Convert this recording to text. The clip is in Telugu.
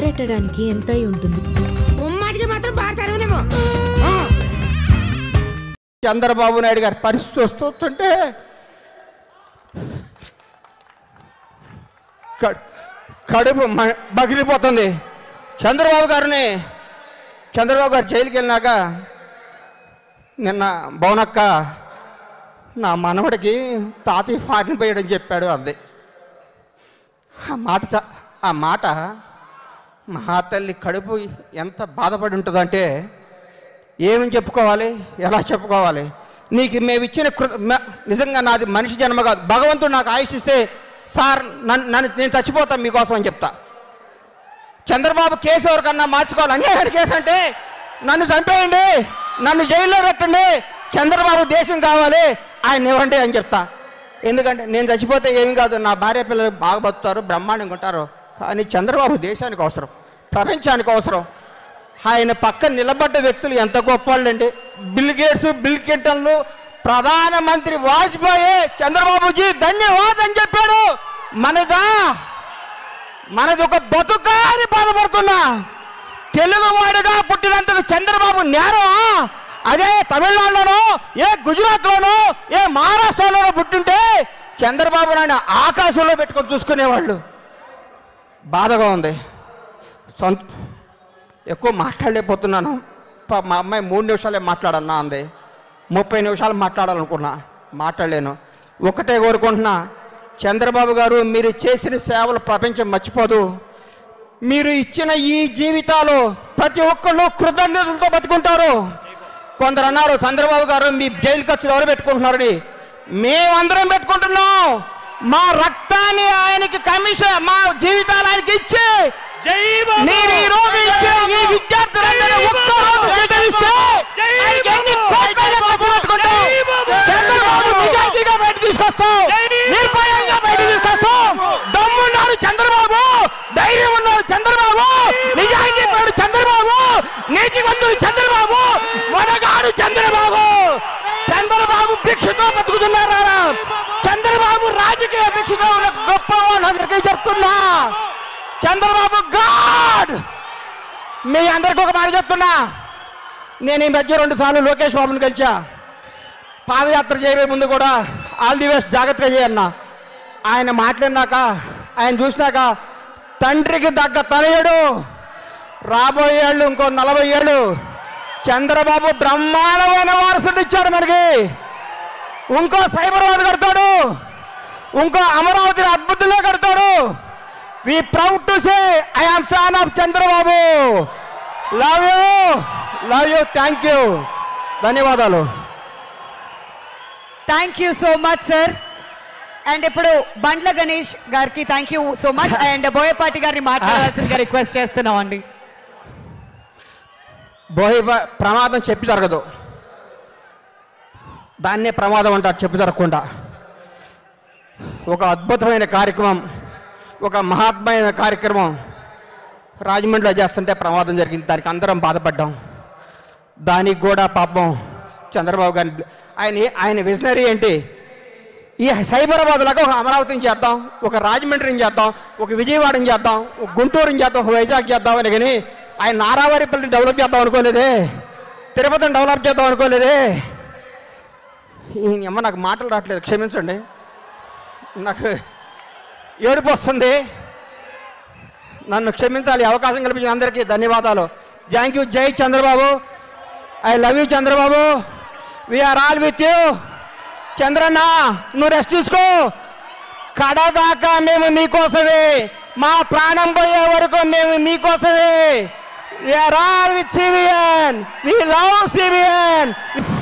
బారెట్టడానికి ఎంత అయి ఉంటుంది ముమ్మాటికి మాత్రం బాగా తరగనేమో చంద్రబాబు నాయుడు గారి పరిస్థితి వస్తుంటే క- కడుపు మ- బగిలిపోతుంది చంద్రబాబు గారిని చంద్రబాబు గారు జైలుకి వెళ్ళినాక నిన్న భవనక్క నా మనవడికి తాతయ్య ఫారిన్ పోయాడని చెప్పాడు అంది ఆ మాట చ- ఆ మాట మా తల్లి కడుపు ఎంత బాధపడి ఉంటుందంటే ఏమని చెప్పుకోవాలి ఎలా చెప్పుకోవాలి నీకు మేము ఇచ్చిన కృ మ- నిజంగా నాది మనిషి జన్మ కాదు భగవంతుడు నాకు ఆయుష్ ఇస్తే సార్ నన్ను నన్ను నేను చచ్చిపోతాను మీకోసం అని చెప్తా చంద్రబాబు కేసు ఎవరికన్నా మార్చుకోవాలి అన్యాయం కేసు అంటే నన్ను చంపేయండి నన్ను జైల్లో పెట్టండి చంద్రబాబు దేశం కావాలి ఆయన ఇవ్వండి అని చెప్తా ఎందుకంటే నేను చచ్చిపోతే ఏమి కాదు నా భార్య పిల్లలు బాగా బతుకుతారు బ్రహ్మాండంగా ఉంటారు కానీ చంద్రబాబు దేశానికి అవసరం ప్రపంచానికి అవసరం ఆయన పక్కన నిలబడ్డ వ్యక్తులు ఎంత గొప్ప వాళ్ళండి బిల్ గేట్స్ బిల్ క్లింటన్లు ప్రధానమంత్రి వాజ్పేయి చంద్రబాబుజీ ధన్యవాదం అని చెప్పాడు మనదా మనది ఒక బతుకా అని బాధపడుతున్నా తెలుగువాడుగా పుట్టినందుకు చంద్రబాబు నేరం అదే తమిళనాడులోనో ఏ గుజరాత్లోనో ఏ మహారాష్ట్రలోనో పుట్టింటే చంద్రబాబు నాయుడు ఆకాశంలో పెట్టుకొని చూసుకునేవాళ్ళు బాధగా ఉంది సొంత ఎక్కువ మాట్లాడలేకపోతున్నాను ప- మా అమ్మాయి మూడు నిమిషాలే మాట్లాడన్నా అంది ముప్పై నిమిషాలు మాట్లాడాలనుకున్నా మాట్లాడలేను ఒకటే కోరుకుంటున్నా చంద్రబాబు గారు మీరు చేసిన సేవలు ప్రపంచం మర్చిపోదు మీరు ఇచ్చిన ఈ జీవితాలు ప్రతి ఒక్కళ్ళు కృతజ్ఞతలతో బతుకుంటారు కొందరు అన్నారు చంద్రబాబు గారు మీ జైలు ఖర్చులు ఎవరు పెట్టుకుంటున్నారని మేమందరం పెట్టుకుంటున్నాం మా రక్తాన్ని ఆయనకి కమిషన్ మా జీవితాలు ఆయనకి ఇచ్చి మీరు ఈ రోజు ఇచ్చే ఈ విద్యార్థులందరూ ఒక్క రోజు స్వీకరిస్తే ఆయనకి ఎన్ని కోట్లైనా ఖర్చు పెట్టుకుంటాం. చంద్రబాబు నిజాయితీగా బయట తీసుకొస్తాం నిర్భయంగా బయట తీసుకొస్తాం దమ్మున్నారు చంద్రబాబు ధైర్యం ఉన్నారు చంద్రబాబు నిజాయితీ పరుడు చంద్రబాబు నీతివంతుడు చంద్రబాబు వనగాడు చంద్రబాబు చంద్రబాబు భిక్షతో బతుకుతున్నారా చంద్రబాబు రాజకీయ భిక్షతో ఉన్న గొప్ప వాళ్ళందరికీ చెప్తున్నా చంద్రబాబు గాడ్ మీ అందరికి ఒక మాట చెప్తున్నా నేను ఈ మధ్య రెండు సార్లు లోకేష్ బాబుని కలిసా పాదయాత్ర చేయబోయే ముందు కూడా ఆల్ ది బెస్ట్ జాగ్రత్తగా చేయన్నా ఆయన మాట్లాడినాక ఆయన చూసినాక తండ్రికి దగ్గ తనయుడు రాబోయే ఏళ్ళు ఇంకో నలభై ఏళ్ళు చంద్రబాబు బ్రహ్మాండమైన వారసుడు ఇచ్చాడు మనకి ఇంకో సైబరాబాద్ కడతాడు ఇంకో అమరావతిని అద్భుతంగా కడతాడు we proud to say I am fan of Chandrababu love you love you thank you ధన్యవాదాలు thank you so much sir and ఇప్పుడు బండ్ల గణేష్ గారికి thank you so much and Boyapati గారిని మాట్లాడాల్సిందిగా రిక్వెస్ట్ చేస్తున్నాం అండి బోహి ప్రమాదం చెప్పి జరగదు దాన్నే ప్రమాదం అంటారు చెప్పి జరగకుండా ఒక అద్భుతమైన కార్యక్రమం ఒక మహాత్మైన కార్యక్రమం రాజమండ్రిలో చేస్తుంటే ప్రమాదం జరిగింది దానికి అందరం బాధపడ్డాం దానికి కూడా పాపం చంద్రబాబు గారి ఆయన ఆయన విజనరీ ఏంటి ఈ సైబరాబాద్ లాగా ఒక అమరావతిని చేద్దాం ఒక రాజమండ్రిని చేద్దాం ఒక విజయవాడని చేద్దాం ఒక గుంటూరుని చేద్దాం ఒక వైజాగ్ చేద్దాం అని కానీ ఆయన నారావారిపల్లిని డెవలప్ చేద్దాం అనుకోలేదే తిరుపతిని డెవలప్ చేద్దాం అనుకోలేదే ఈ అమ్మ నాకు మాటలు రావట్లేదు క్షమించండి నాకు ఏడుపు వస్తుంది నన్ను క్షమించాలి ఈ అవకాశం కల్పించిన అందరికీ ధన్యవాదాలు థ్యాంక్ యూ జై Chandrababu I love you Chandrababu we are all with you Chandranna నువ్వు రెస్ట్ తీసుకో కడదాకా మేము మీకోసమే మా ప్రాణం పోయే వరకు మేము మీకోసమే we are all with CBN we love సివియన్